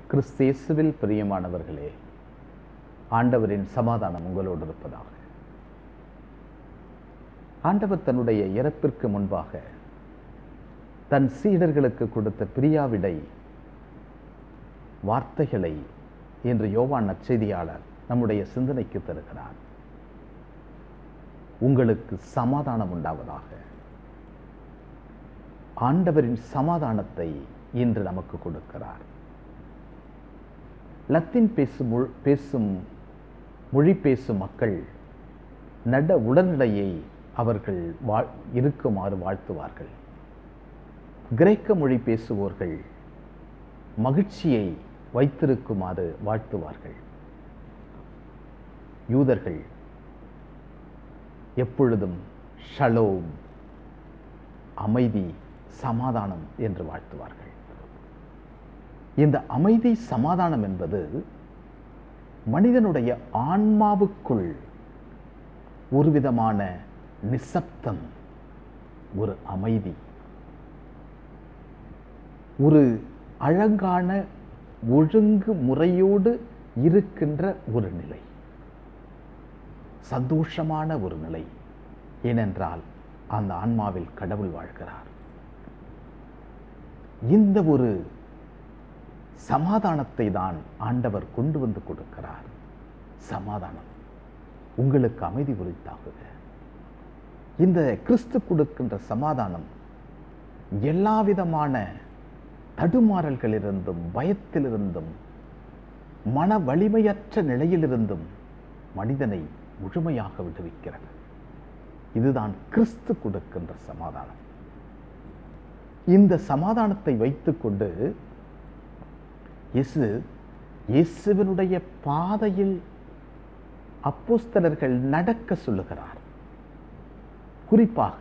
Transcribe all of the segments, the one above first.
கிறிஸ்தேசுவில் பிரியமானவர்களே ஆண்டவரின் சமாதானம் உங்களோடு இருப்பதாக ஆண்டவர் தன்னுடைய இறப்பிற்கு முன்பாக தன் சீடர்களுக்கு கொடுத்த பிரியாவிடை வார்த்தைகளை இன்று யோவான் நற்செய்தியாளர் நம்முடைய சிந்தனைக்கு தருகிறார் உங்களுக்கு சமாதானம் உண்டாவதாக ஆண்டவரின் சமாதானத்தை இன்று நமக்கு கொடுக்கிறார் லத்தீன் பேசும் மொழ்- பேசும் மொழி பேசும் மக்கள் நட உடல்நிலையை அவர்கள் வாழ் இருக்குமாறு வாழ்த்துவார்கள் கிரேக்க மொழி பேசுவோர்கள் மகிழ்ச்சியை வைத்திருக்குமாறு வாழ்த்துவார்கள் யூதர்கள் எப்பொழுதும் ஷலோம் அமைதி சமாதானம் என்று வாழ்த்துவார்கள் இந்த அமைதி சமாதானம் என்பது மனிதனுடைய ஆன்மாவுக்குள் ஒரு விதமான நிசப்தம் ஒரு அமைதி ஒரு அழகான ஒழுங்கு முறையோடு இருக்கின்ற ஒரு நிலை சந்தோஷமான ஒரு நிலை ஏனென்றால் அந்த ஆன்மாவில் கடவுள் வாழ்கிறார் இந்த ஒரு சமாதானத்தை தான் ஆண்டவர் கொண்டு வந்து கொடுக்கிறார் சமாதானம் உங்களுக்கு அமைதி உரித்தாகுக இந்த கிறிஸ்து கொடுக்கின்ற சமாதானம் எல்லாவிதமான தடுமாறல்களிலிருந்தும் பயத்திலிருந்தும் மன வலிமையற்ற நிலையிலிருந்தும் மனிதனை முழுமையாக விடுவிக்கிறது இதுதான் கிறிஸ்து கொடுக்கின்ற சமாதானம் இந்த சமாதானத்தை வைத்துக்கொண்டு இயேசு இயேசுவினுடைய பாதையில் அப்போஸ்தலர்கள் நடக்க சொல்லுகிறார் குறிப்பாக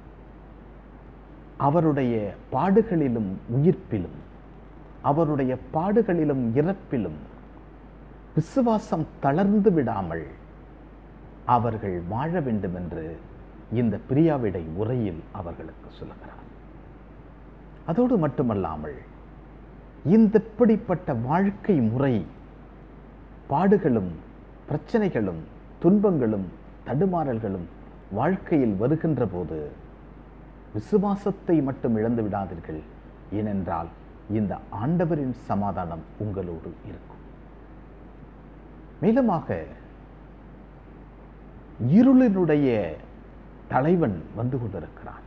அவருடைய பாடுகளிலும் உயிர்ப்பிலும் அவருடைய பாடுகளிலும் இறப்பிலும் விசுவாசம் தளர்ந்து விடாமல் அவர்கள் வாழ வேண்டும் என்று இந்த பிரியாவிடை உரையில் அவர்களுக்கு சொல்லுகிறார் அதோடு மட்டுமல்லாமல் இந்த இப்படிப்பட்ட வாழ்க்கை முறை பாடுகளும் பிரச்சனைகளும் துன்பங்களும் தடுமாறல்களும் வாழ்க்கையில் வருகின்ற போது விசுவாசத்தை மட்டும் இழந்து விடாதீர்கள் ஏனென்றால் இந்த ஆண்டவரின் சமாதானம் உங்களோடு இருக்கும் மேலுமாக இருளினுடைய தலைவன் வந்து கொண்டிருக்கிறான்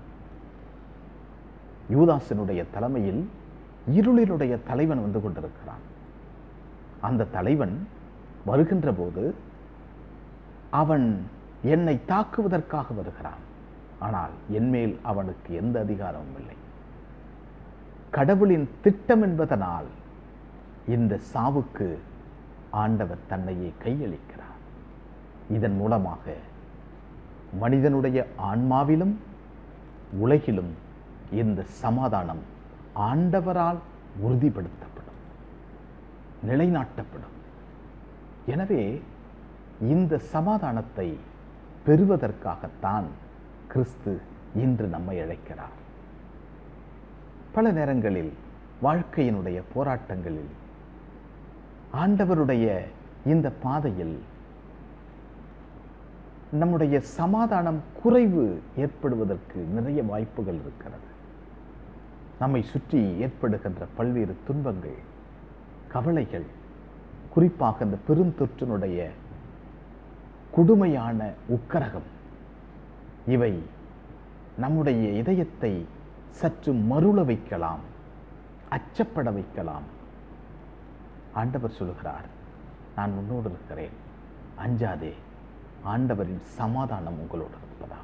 யூதாசனுடைய தலைமையில் இருளினுடைய தலைவன் வந்து கொண்டிருக்கிறான் அந்த தலைவன் வருகின்ற போது அவன் என்னை தாக்குவதற்காக வருகிறான் ஆனால் என்மேல் அவனுக்கு எந்த அதிகாரமும் இல்லை கடவுளின் திட்டம் என்பதனால் இந்த சாவுக்கு ஆண்டவர் தன்னையே கையளிக்கிறார் இதன் மூலமாக மனிதனுடைய ஆன்மாவிலும் உலகிலும் இந்த சமாதானம் ஆண்டவரால் உறுதிப்படுத்தப்படும் நிலைநாட்டப்படும் எனவே இந்த சமாதானத்தை பெறுவதற்காகத்தான் கிறிஸ்து இன்று நம்மை அழைக்கிறார் பல நேரங்களில் வாழ்க்கையினுடைய போராட்டங்களில் ஆண்டவருடைய இந்த பாதையில் நம்முடைய சமாதானம் குறைவு ஏற்படுவதற்கு நிறைய வாய்ப்புகள் இருக்கிறது நம்மை சுற்றி ஏற்படுகின்ற பல்வேறு துன்பங்கள் கவலைகள் குறிப்பாக இந்த பெருந்தொற்றினுடைய கொடுமையான உக்கரகம் இவை நம்முடைய இதயத்தை சற்று மருள வைக்கலாம் அச்சப்பட வைக்கலாம் ஆண்டவர் சொல்கிறார் நான் உன்னோடு இருக்கிறேன் அஞ்சாதே ஆண்டவரின் சமாதானம் உங்களோடு இருப்பதாக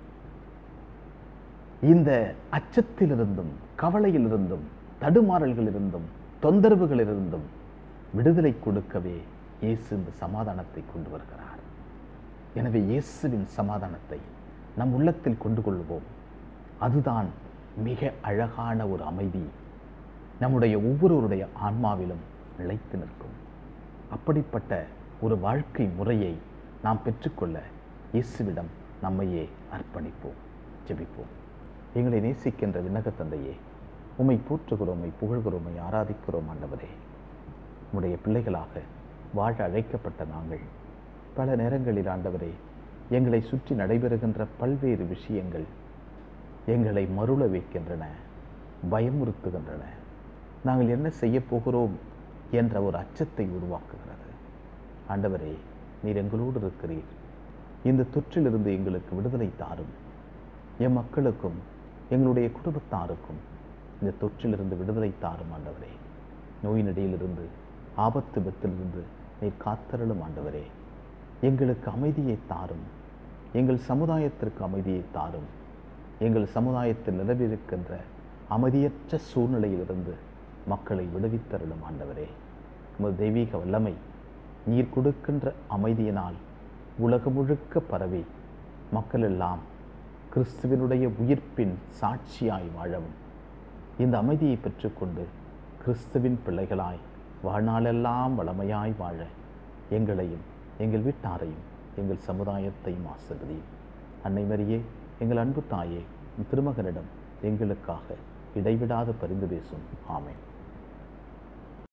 இந்த அச்சத்திலிருந்தும் கவலையிலிருந்தும் தடுமாறல்களிலிருந்தும் தொந்தரவுகளிலிருந்தும் விடுதலை கொடுக்கவே இயேசு இந்த சமாதானத்தை கொண்டு வருகிறார் எனவே இயேசுவின் சமாதானத்தை நம் உள்ளத்தில் கொண்டு கொள்வோம் அதுதான் மிக அழகான ஒரு அமைதி நம்முடைய ஒவ்வொருவருடைய ஆன்மாவிலும் நிலைத்து நிற்கும் அப்படிப்பட்ட ஒரு வாழ்க்கை முறையை நாம் பெற்றுக்கொள்ள இயேசுவிடம் நம்மையே அர்ப்பணிப்போம் ஜெபிப்போம் எங்களை நேசிக்கின்ற விண்ணக தந்தையே உம்மை போற்றுகிறோம் உம்மை புகழ்கிறோம் உம்மை ஆராதிக்கிறோம் ஆண்டவரே உம்முடைய பிள்ளைகளாக வாழ அழைக்கப்பட்ட நாங்கள் பல நேரங்களில் ஆண்டவரே எங்களை சுற்றி நடைபெறுகின்ற பல்வேறு விஷயங்கள் எங்களை மருள வைக்கின்றன பயமுறுத்துகின்றன நாங்கள் என்ன செய்ய போகிறோம் என்ற ஒரு அச்சத்தை உருவாக்குகிறது ஆண்டவரே நீர் எங்களோடு இருக்கிறீர் இந்த தொற்றிலிருந்து எங்களுக்கு விடுதலை தாரும் என் மக்களுக்கும் எங்களுடைய குடும்பத்தாருக்கும் இந்த தொற்றிலிருந்து விடுதலை தாரும் ஆண்டவரே நோய் நடியிலிருந்து ஆபத்து பெத்திலிருந்து நீர் காத்தருளும் ஆண்டவரே எங்களுக்கு அமைதியை தாரும் எங்கள் சமுதாயத்திற்கு அமைதியை தாரும் எங்கள் சமுதாயத்தில் நிலவிருக்கின்ற அமைதியற்ற சூழ்நிலையிலிருந்து மக்களை விடுவித்தருளும் ஆண்டவரே உமது தெய்வீக வல்லமை நீர் கொடுக்கின்ற அமைதியினால் உலகம் முழுக்க பரவி மக்கள் எல்லாம் கிறிஸ்துவினுடைய உயிர்ப்பின் சாட்சியாய் வாழவும் இந்த அமைதியை பெற்றுக்கொண்டு கிறிஸ்துவின் பிள்ளைகளாய் வாழ்நாளெல்லாம் வளமையாய் வாழ எங்களையும் எங்கள் வீட்டாரையும் எங்கள் சமுதாயத்தையும் ஆசிர்வதியும் அன்னை மரியே எங்கள் அன்பு தாயே உம் திருமகனிடம் எங்களுக்காக இடைவிடாத பரிந்து பேசும் ஆமென்